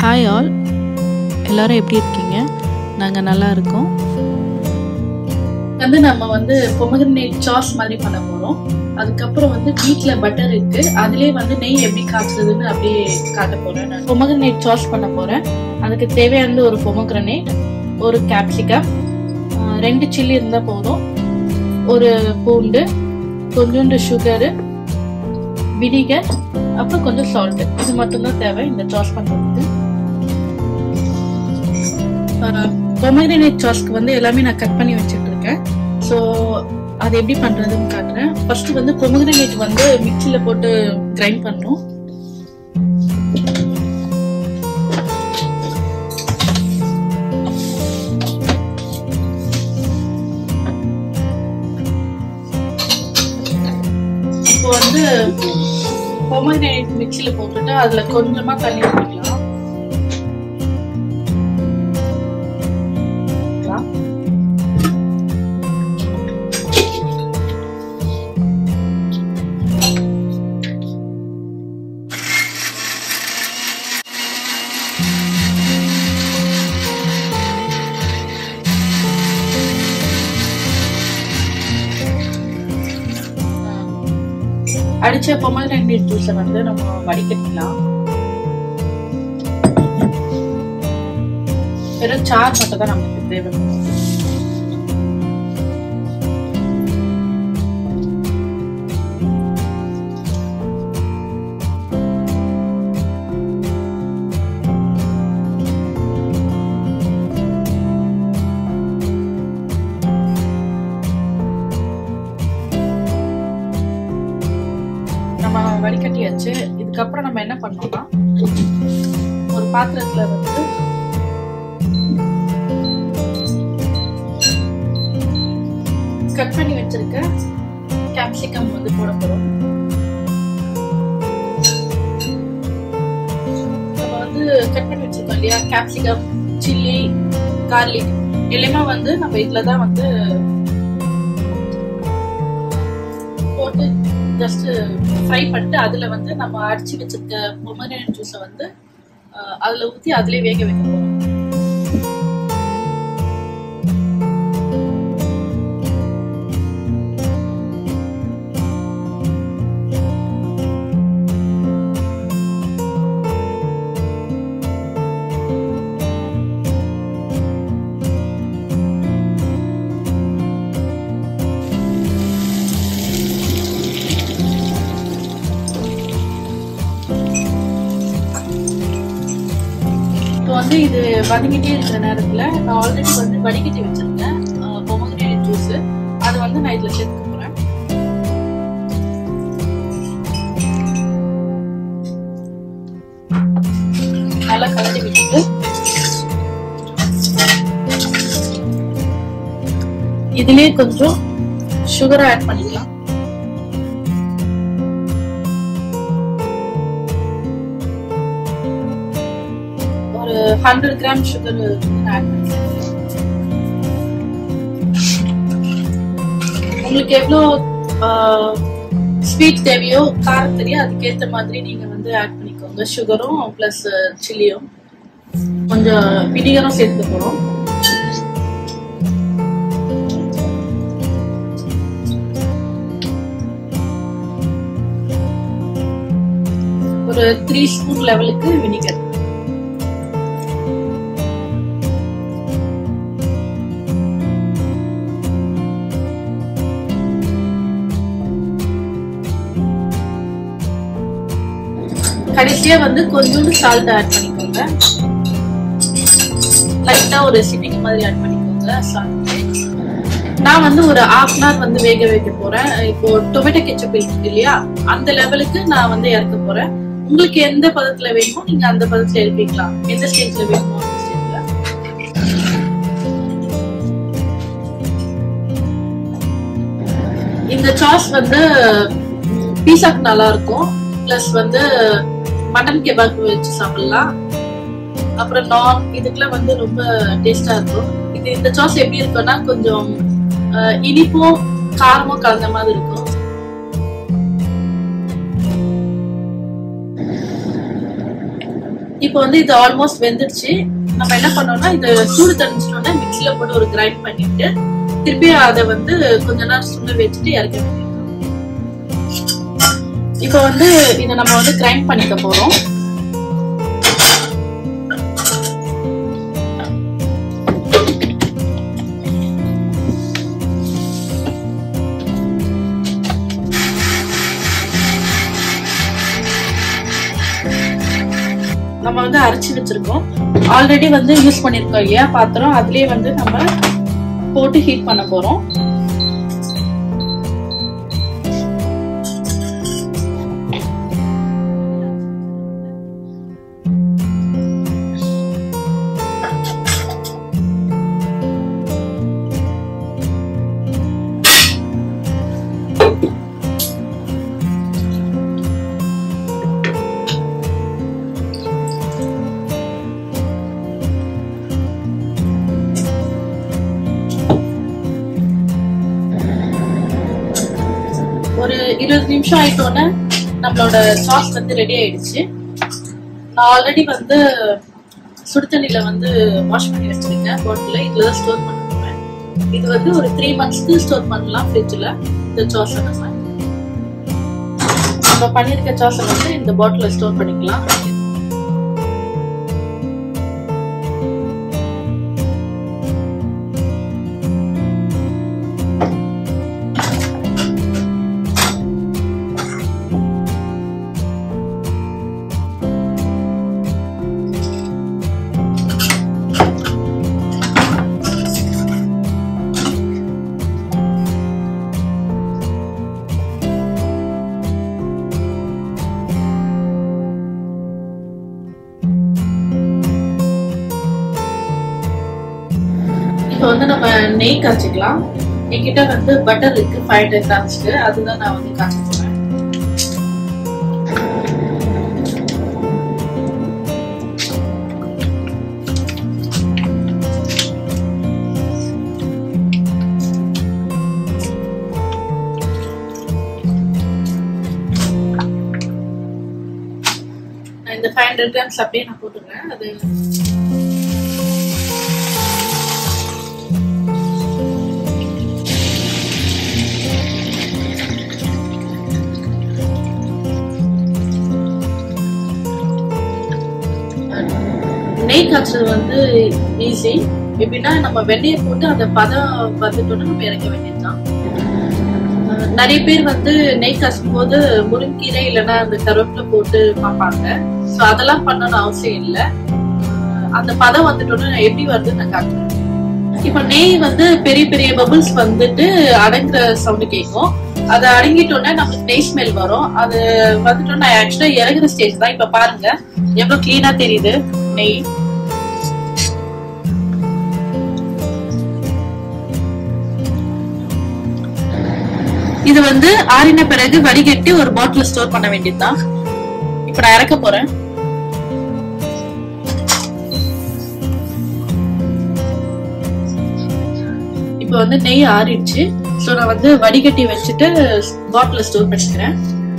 hi all எல்லாரும் எப்படி இருக்கீங்க நாங்கள் நல்லா இருக்கோம் வந்து நம்ம வந்து பொமகனேட் சாஸ் மாதிரி பண்ண போறோம் அதுக்கப்புறம் வந்து வீட்ல பட்டர் இருக்கு அதுலயே வந்து நெய் எப்படி காய்ச்சறதுன்னு அப்படியே காட்ட போறேன் நான் பொமகனேட் சாஸ் பண்ண போறேன் அதுக்கு தேவையானது ஒரு பொமக்ரனேட் ஒரு கேப்சிகம் ரெண்டு சில்லி இருந்தா போதும் ஒரு பூண்டு கொஞ்சோண்டு சுகரு வினிகர் அப்புறம் கொஞ்சம் சால்ட் இது மட்டும்தான் தேவை இந்த சாஸ் பண்றதுக்கு பொமக்ரனேட் சாஸ்க்கு வந்து எல்லாமே நான் கட் பண்ணி வச்சுட்டு இருக்கேன் ஸோ அது எப்படி பண்றதுன்னு காட்டுறேன் ஃபர்ஸ்ட் வந்து பொமக்ரனேட் வந்து மிக்சியில போட்டு கிரைண்ட் பண்ணணும் இப்போ வந்து பொமக்ரனேட் மிக்சியில போட்டுட்டு அதுல கொஞ்சமா தண்ணி ஊற்றிக்கலாம் அடிச்ச பொமக்ரனேட் ஜூஸை வந்து நம்ம வடிகட்டிக்கலாம் வெறும் சார் மட்டும் தான் நமக்கு தேவை நம்ம வடிகட்டியாச்சு இதுக்கப்புறம் நம்ம என்ன பண்ணோம்னா ஒரு பாத்திரத்துல வந்து கட் பண்ணி வச்சிருக்க கேப்சிகம் வந்து போட போறோம் நம்ம வந்து கட் பண்ணி வச்சிருக்கோம் இல்லையா கேப்சிகம் சில்லி கார்லிக் எல்லாமே வந்து நம்ம இதுல தான் வந்து போட்டு ஜஸ்ட் ஃப்ரை பண்ணிட்டு அதுல வந்து நம்ம அடிச்சு வச்சிருக்க பொமரேன் ஜூஸை வந்து அஹ், அதுல ஊத்தி அதுலயே வேக வைக்க போறோம் இப்போ வந்து இது வதங்கிட்டே இருக்கிற நேரத்துல நான் ஆல்ரெடி வந்து வடிகட்டி வச்சிருக்கேன் பொமக்ரேட் ஜூஸ் அது வந்து நான் இதுல சேர்த்துக்க போறேன் நல்லா கலந்து விட்டுட்டு இதுலயே கொஞ்சம் சுகரை ஆட் பண்ணிக்கலாம் ஒரு ஹண்ட்ரட் கிராம் சுகர் ஆட் பண்ணிக்கலாம் உங்களுக்கு எவ்வளோ ஸ்வீட் தேவையோ காரம் தெரியும் அதுக்கேற்ற மாதிரி நீங்க வந்து ஆட் பண்ணிக்கோங்க சுகரும் ப்ளஸ் சில்லியும் கொஞ்சம் வினிகரும் சேர்த்து போறோம் ஒரு த்ரீ ஸ்பூன் லெவலுக்கு வினிகர் கடைசியா வந்து கொஞ்சோண்டு சால்ட் ஆட் பண்ணிக்கோங்க லைட்டா ஒரு சிட்டிங் மாதிரி ஆட் பண்ணிக்கோங்க சால்ட் நான் வந்து ஒரு ஹாஃப் அன் வந்து வேக வைக்க போறேன் இப்போ டொமேட்டோ கெச்சப் இருக்கு இல்லையா அந்த லெவலுக்கு நான் வந்து இறக்க போறேன் உங்களுக்கு எந்த பதத்துல வேணுமோ நீங்க அந்த பதத்துல இறக்கிக்கலாம் எந்த ஸ்டேஜ்ல வேணுமோ அந்த ஸ்டேஜ்ல இந்த சாஸ் வந்து பீஸாக்கு நல்லா இருக்கும் பிளஸ் வந்து மட்டன் கெபாப் வச்சு சாப்பிடலாம் அப்புறம் நான் இதுக்கெல்லாம் வந்து ரொம்ப டேஸ்டா இருக்கும் இது இந்த சாஸ் எப்படி இருக்கும்னா கொஞ்சம் அஹ், இனிப்பும் காரமும் கலந்த மாதிரி இருக்கும் இப்போ வந்து இது ஆல்மோஸ்ட் வெந்துடுச்சு நம்ம என்ன பண்ணோம்னா இது சூடு தணிச்சிட்டோம்னா மிக்ஸில போட்டு ஒரு கிரைண்ட் பண்ணிட்டு திருப்பி அதை வந்து கொஞ்ச நேரம் சுண்ட வச்சுட்டு இறக்க வேண்டியது இப்போ வந்து இதை நம்ம வந்து கிரைண்ட் பண்ணிக்க போறோம் நம்ம வந்து அரைச்சி வச்சிருக்கோம் ஆல்ரெடி வந்து யூஸ் பண்ணிருக்கோம் இல்லையா பாத்திரம் அதுலயே வந்து நம்ம போட்டு ஹீட் பண்ண போறோம் ஒரு இருபது நிமிஷம் ஆயிட்டோன்னே நம்மளோட சாஸ் வந்து ரெடி ஆயிடுச்சு நான் ஆல்ரெடி வந்து சுடு தண்ணியில வந்து வாஷ் பண்ணி வச்சிருக்கேன் பாட்டில் இதுல தான் ஸ்டோர் பண்ண போறேன் இது வந்து ஒரு த்ரீ மந்த்ஸ்க்கு ஸ்டோர் பண்ணலாம் ஃப்ரிட்ஜில் இந்த சாஸை நம்ம நம்ம பண்ணியிருக்க சாஸை வந்து இந்த பாட்டில ஸ்டோர் பண்ணிக்கலாம் இப்போ வந்து நம்ம நெய் காய்ச்சிக்கலாம் என்கிட்ட வந்து பட்டர் இருக்கு ஃபைவ் ஹண்ட்ரட் கிராம்ஸ்க்கு அதுதான் நான் வந்து காய்ச்ச போறேன் நான் இந்த ஃபைவ் ஹண்ட்ரட் கிராம்ஸ் அப்படியே நான் போட்டுக்கிறேன் அது நெய் காய்ச்சல் வந்து ஈஸி எப்படின்னா நம்ம வெண்ணெயை போட்டு அந்த பதம் வந்துட்டோம்னா நம்ம இறக்க வேண்டியதுதான் அஹ் நிறைய பேர் வந்து நெய் காய்ச்சும் போது முருங்கீரை இல்லைன்னா அந்த கருவேப்பிலை போட்டு பார்ப்பாங்க ஸோ அதெல்லாம் பண்ணணும்னு அவசியம் இல்லை அஹ் அந்த பதம் வந்துட்டோம்னா எப்படி வருதுன்னு நான் காட்டுறேன் இப்போ நெய் வந்து பெரிய பெரிய பபிள்ஸ் வந்துட்டு அடங்குற சவுண்டு கேட்கும் அது அடங்கிட்டோன்னே நமக்கு நெய் ஸ்மெல் வரும் அது வந்துட்டோம்னா ஆக்சுவலா இறங்குற ஸ்டேஜ் தான் இப்ப பாருங்க எவ்வளவு கிளீனா தெரியுது நெய் இது வந்து ஆறின பிறகு வடிகட்டி ஒரு பாட்டில் ஸ்டோர் பண்ண வேண்டியதுதான் இப்ப நான் இறக்க போறேன் இப்போ வந்து நெய் ஆறிடுச்சு ஸோ நான் வந்து வடிகட்டி வச்சுட்டு பாட்டில் ஸ்டோர் பண்ணிக்கிறேன்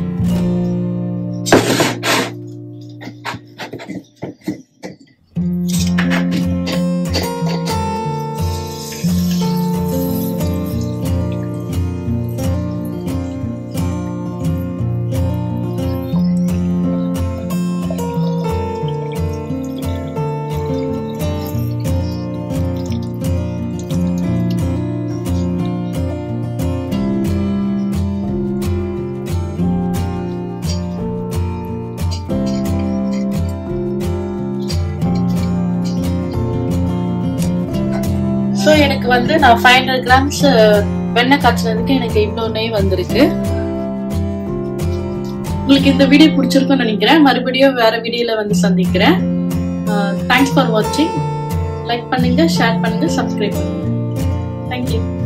ஸோ எனக்கு வந்து நான் ஃபைவ் ஹண்ட்ரட் கிராம்ஸ் வெண்ணெய் காய்ச்சினதுக்கு எனக்கு இவ்வளோ நெய் வந்திருக்கு உங்களுக்கு இந்த வீடியோ பிடிச்சிருக்கும்னு நினைக்கிறேன் மறுபடியும் வேற வீடியோல வந்து சந்திக்கிறேன் தேங்க்ஸ் ஃபார் வாட்சிங் லைக் பண்ணுங்க ஷேர் பண்ணுங்க சப்ஸ்கிரைப் பண்ணுங்க தேங்க்யூ